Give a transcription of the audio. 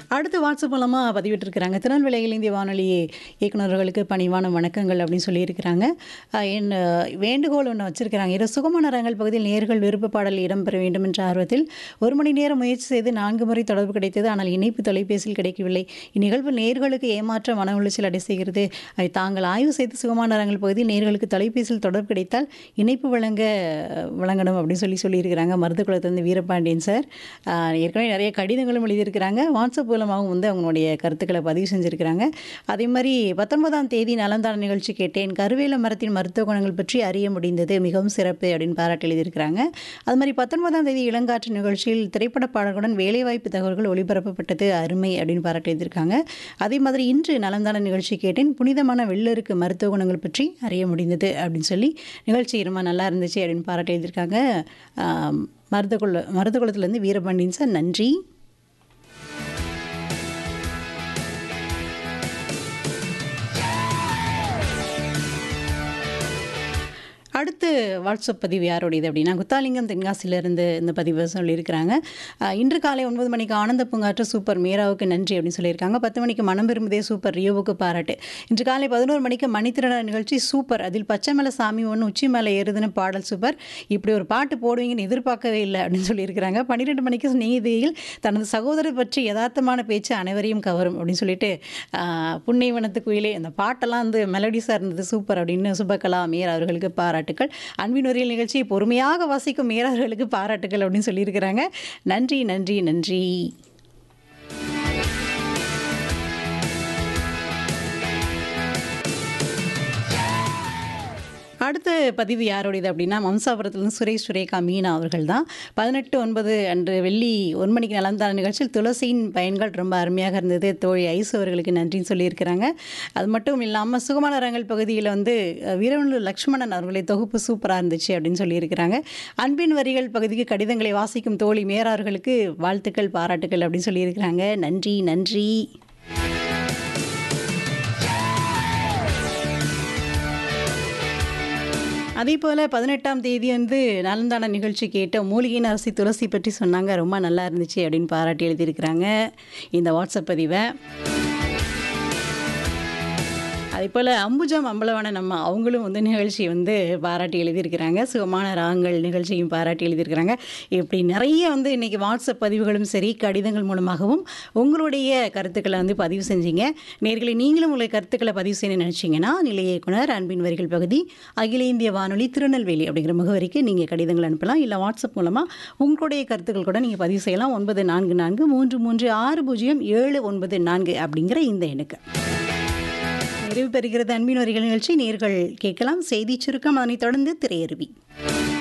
அடுத்து வாட்ஸ்அப் மூலமாக பதிவிட்டிருக்கிறாங்க திருநெல்வேலியில் இந்திய வானொலி இயக்குநர்களுக்கு பணிவான வணக்கங்கள் அப்படின்னு சொல்லியிருக்கிறாங்க அஹ் என் அஹ், வேண்டுகோள் ஒன்று வச்சிருக்கிறாங்க இரு சுகமான ரங்கள் பகுதியில் நேர்கள் விருப்ப பாடல் இடம்பெற வேண்டும் என்ற ஆர்வத்தில் ஒரு மணி நேரம் முயற்சி செய்து நான்கு முறை தொடர்பு கிடைத்தது ஆனால் இணைப்பு தொலைபேசியில் கிடைக்கவில்லை இந்நிகழ்வு நேர்களுக்கு ஏமாற்ற மன உளைச்சல் அடை செய்கிறது அதை தாங்கள் ஆய்வு செய்து சுகமான ரங்கள் பகுதியில் நேர்களுக்கு தொலைபேசியில் தொடர்பு கிடைத்தால் இணைப்பு வழங்க வழங்கணும் அப்படின்னு சொல்லி சொல்லியிருக்கிறாங்க மருத்துவக்குளத்துலேருந்து வீரபாண்டியன் சார் ஆஹ் ஏற்கனவே நிறைய கடிதங்களும் எழுதியிருக்கிறாங்க வாட்ஸ்அப் மூலமாகவும் வந்து அவங்களுடைய கருத்துக்களை பதிவு செஞ்சுருக்கிறாங்க அதே மாதிரி பத்தொன்பதாம் தேதி நலந்தான நிகழ்ச்சி கேட்டேன் கருவேல மரத்தின் மருத்துவ குணங்கள் பற்றி அறிய முடிந்தது மிகவும் சிறப்பு அப்படின்னு பாராட்டி எழுதியிருக்கிறாங்க அது மாதிரி பத்தொன்பதாம் தேதி இளங்காற்று நிகழ்ச்சியில் திரைப்பட பாடல்களுடன் வேலைவாய்ப்பு தகவல்கள் ஒளிபரப்பப்பட்டது அருமை அப்படின்னு பாராட்டி எழுதியிருக்காங்க அதே மாதிரி இன்று நலந்தான நிகழ்ச்சி கேட்டேன் புனிதமான வெள்ளருக்கு மருத்துவ குணங்கள் பற்றி அறிய முடிந்தது அப்படின்னு சொல்லி நிகழ்ச்சி ரொம்ப நல்லா இருந்துச்சு அப்படின்னு பாராட்டி எழுதியிருக்காங்க ஆம், மருதகுல மருதகுளத்துலேருந்து வீரபாண்டியன் சார் நன்றி அடுத்து வாட்ஸ்அப் பதிவு யாருடையது அப்படின்னா குத்தாலிங்கம் தென்காசியிலிருந்து இந்த பதிவை சொல்லியிருக்கிறாங்க அஹ், இன்று காலை ஒன்பது மணிக்கு ஆனந்த பூங்காற்று சூப்பர் மீராவுக்கு நன்றி அப்படின்னு சொல்லியிருக்காங்க பத்து மணிக்கு மனம் விரும்புதே சூப்பர் ரியோவுக்கு பாராட்டு இன்று காலை பதினோரு மணிக்கு மணித்திரன நிகழ்ச்சி சூப்பர் அதில் பச்சை மேலே சாமி ஒன்று உச்சி மேலே ஏறுதுன்னு பாடல் சூப்பர் இப்படி ஒரு பாட்டு போடுவீங்கன்னு எதிர்பார்க்கவே இல்லை அப்படின்னு சொல்லியிருக்கிறாங்க பன்னிரெண்டு மணிக்கு நீதியில் தனது சகோதரர் பற்றி யதார்த்தமான பேச்சு அனைவரையும் கவரும் அப்படின்னு சொல்லிட்டு ஆஹ், புன்னைவனத்து குயிலே அந்த பாட்டெல்லாம் வந்து மெலடிஸாக இருந்தது சூப்பர் அப்படின்னு சுபகலா மீரா அவர்களுக்கு பாராட்டுக்கள் அன்பின் உரியல் நிகழ்ச்சியை பொறுமையாக வாசிக்கும் மீரா அவர்களுக்கு பாராட்டுக்கள் அப்படின்னு சொல்லியிருக்கிறாங்க நன்றி நன்றி நன்றி அடுத்த பதிவு யாருடையது அப்படின்னா மம்சாபுரத்துலேருந்து சுரேஷ் சுரேகா மீனா அவர்கள் தான் பதினெட்டு ஒன்பது அன்று வெள்ளி ஒரு மணிக்கு நலந்தான நிகழ்ச்சியில் துளசியின் பயன்கள் ரொம்ப அருமையாக இருந்தது தோழி ஐசு அவர்களுக்கு நன்றின்னு சொல்லியிருக்கிறாங்க அது மட்டும் இல்லாமல் சுகமானரங்கள் பகுதியில் வந்து அஹ், வீரவனூர் லக்ஷ்மணன் அவர்களை தொகுப்பு சூப்பராக இருந்துச்சு அப்படின்னு சொல்லியிருக்கிறாங்க அன்பின் வரிகள் பகுதிக்கு கடிதங்களை வாசிக்கும் தோழி மேரார்களுக்கு வாழ்த்துக்கள் பாராட்டுக்கள் அப்படின்னு சொல்லியிருக்கிறாங்க நன்றி நன்றி அதே போல் பதினெட்டாம் தேதி வந்து நலந்தான நிகழ்ச்சி கேட்ட மூலிகையின் அரசி துளசி பற்றி சொன்னாங்க ரொம்ப நல்லா இருந்துச்சு அப்படின்னு பாராட்டி எழுதியிருக்கிறாங்க இந்த வாட்ஸ்அப் பதிவை அதே போல் அம்புஜம் அம்பலவான நம்ம அவங்களும் வந்து நிகழ்ச்சி வந்து பாராட்டி எழுதியிருக்கிறாங்க சுகமான ராகங்கள் நிகழ்ச்சியும் பாராட்டி எழுதியிருக்கிறாங்க இப்படி நிறைய வந்து இன்றைக்கி வாட்ஸ்அப் பதிவுகளும் சரி கடிதங்கள் மூலமாகவும் உங்களுடைய கருத்துக்களை வந்து பதிவு செஞ்சீங்க நேர்களை நீங்களும் உங்களுடைய கருத்துக்களை பதிவு செய்ய நினச்சிங்கன்னா நிலைய இயக்குனர் அன்பின் வரிகள் பகுதி அகில இந்திய வானொலி திருநெல்வேலி அப்படிங்கிற முகவரிக்கு நீங்கள் கடிதங்கள் அனுப்பலாம் இல்லை வாட்ஸ்அப் மூலமாக உங்களுடைய கருத்துக்கள் கூட நீங்கள் பதிவு செய்யலாம் ஒன்பது நான்கு நான்கு மூன்று மூன்று ஆறு பூஜ்ஜியம் ஏழு ஒன்பது நான்கு அப்படிங்கிற இந்த எண்ணுக்கு நிறைவு பெறுகிறது அன்பின் வரிகள் நிகழ்ச்சி நேர்கள் கேட்கலாம் செய்தி சுருக்கம் அதனைத் தொடர்ந்து திரையருவி